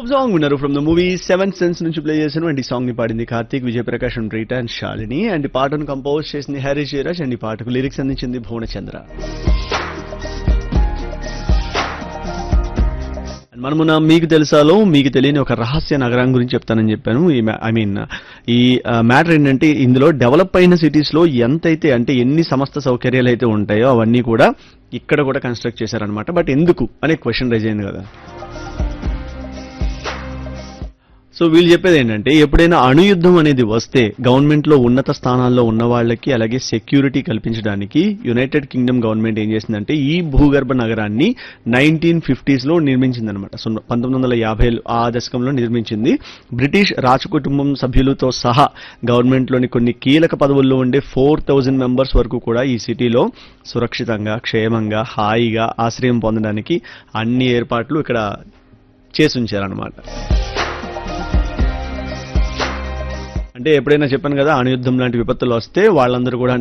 song విన్నారు from the movie seven sense నుంచి play చేశాను అండ్ ఈ సాంగ్ ని పాడింది Karthik Vijayprakash and Rita and Shalini and ఈ పాటను కంపోజ్ చేసింది హరీష్ జయరాజ్ అండ్ ఈ పాటకు లిరిక్స్ అందించింది భువనచంద్ర And మనమున మీకు తెలుసాలో మీకు తెలియని ఒక రహస్య నగరం గురించి చెప్తానని చెప్పాను ఈ ఐ మీన్ ఈ మ్యాటర్ ఏంటంటే ఇందులో డెవలప్ అయిన సిటీస్ లో ఎంతైతే అంటే ఎన్ని సమస్త సౌకర్యాలు అయితే ఉంటాయో అవన్నీ కూడా ఇక్కడ కూడా కన్స్ట్రక్ట్ చేశారనమాట బట్ ఎందుకు అనే క్వశ్చన్ రైజ్ అయింది కదా సో వీళ్ళు చెప్పేది ఏంటంటే ఎప్పుడైనా అణుయుద్ధం అనేది వస్తే గవర్నమెంట్ లో ఉన్నత స్థానాల్లో ఉన్న వాళ్ళకి అలాగే సెక్యూరిటీ కల్పించడానికి యునైటెడ్ కింగ్డమ్ గవర్నమెంట్ ఏం చేసిందంటే ఈ భూగర్భ నగరాన్ని నైన్టీన్ ఫిఫ్టీస్ లో నిర్మించిందనమాట సో పంతొమ్మిది వందల యాభై ఆ దశకంలో నిర్మించింది బ్రిటిష్ రాజ కుటుంబం సభ్యులతో సహా గవర్నమెంట్ లోని కొన్ని కీలక పదవుల్లో ఉండే ఫోర్ థౌజండ్ మెంబర్స్ వరకు కూడా ఈ సిటీలో సురక్షితంగా క్షేమంగా హాయిగా ఆశ్రయం పొందడానికి అన్ని ఏర్పాట్లు ఇక్కడ చేసి ఉంచారనమాట అంటే ఎప్పుడైనా చెప్పాను కదా అణుయుద్ధం లాంటి విపత్తులు వస్తే వాళ్ళందరూ కూడా